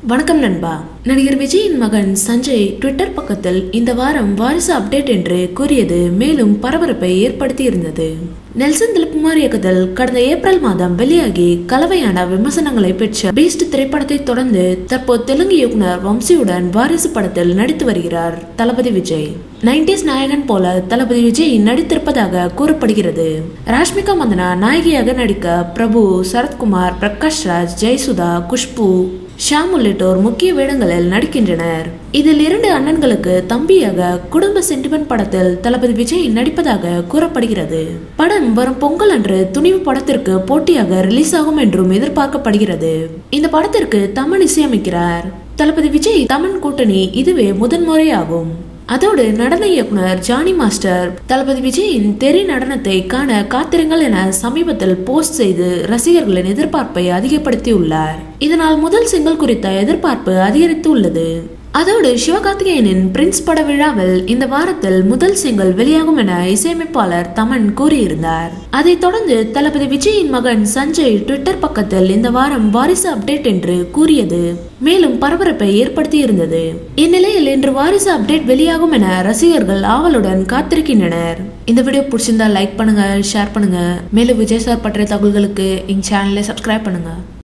வணக்கம் நண்பா நடிகர் விஜயின் மகன் சஞ்சய் ட்விட்டர் பக்கத்தில் இந்த வாரம் வாரிசு அப்டேட் என்று கூறியது மேலும் பரபரப்பை ஏற்படுத்தி இருந்தது நெல்சன் திலப்புமார் இயக்கத்தில் கடந்த ஏப்ரல் மாதம் வெளியாகி கலவையான விமர்சனங்களை பெற்ற பீஸ்ட் திரைப்படத்தை தொடர்ந்து தற்போது தெலுங்கு இயக்குனர் வம்சியுடன் வாரிசு படத்தில் நடித்து வருகிறார் தளபதி விஜய் நைன்டிஸ் நாயகன் போல தளபதி விஜய் நடித்திருப்பதாக கூறப்படுகிறது ராஷ்மிகா மந்தனா நாயகியாக நடிக்க பிரபு சரத்குமார் பிரகாஷ் ராஜ் ஜெயசுதா குஷ்பு ஷாம் உள்ளிட்டோர் முக்கிய வேடங்களில் நடிக்கின்றனர் இதில் இரண்டு அண்ணன்களுக்கு தம்பியாக குடும்ப சென்டிமெண்ட் படத்தில் தளபதி விஜய் நடிப்பதாக கூறப்படுகிறது படம் வரும் பொங்கல் அன்று துணிவு படத்திற்கு போட்டியாக ரிலீஸ் ஆகும் என்றும் எதிர்பார்க்கப்படுகிறது இந்த படத்திற்கு தமன் இசையமைக்கிறார் தளபதி விஜய் தமன் கூட்டணி இதுவே முதன்முறையாகும் அதோடு நடன இயக்குனர் ஜானி மாஸ்டர் தளபதி விஜயின் தெரி நடனத்தை காண காத்திருங்கள் என சமீபத்தில் போஸ்ட் செய்து ரசிகர்களின் எதிர்பார்ப்பை அதிகப்படுத்தியுள்ளார் இதனால் முதல் சிங்கிள் குறித்த எதிர்பார்ப்பு அதிகரித்து உள்ளது அதோடு சிவகார்த்திகேயனின் பிரின்ஸ் பட விழாவில் இந்த வாரத்தில் முதல் சிங்கிள் வெளியாகும் என இசையமைப்பாளர் தமன் கூறியிருந்தார் அதைத் தொடர்ந்து தளபதி விஜயின் மகன் சஞ்சய் ட்விட்டர் பக்கத்தில் இந்த வாரம் வாரிசு அப்டேட் என்று கூறியது மேலும் பரபரப்பை ஏற்படுத்தி இருந்தது இந்நிலையில் இன்று வாரிசு அப்டேட் வெளியாகும் என ரசிகர்கள் ஆவலுடன் காத்திருக்கின்றனர் இந்த வீடியோ பிடிச்சிருந்தா லைக் பண்ணுங்க ஷேர் பண்ணுங்க மேலும் விஜய் சார் பற்றிய தகவல்களுக்கு எங்க சேனலை சப்ஸ்கிரைப் பண்ணுங்க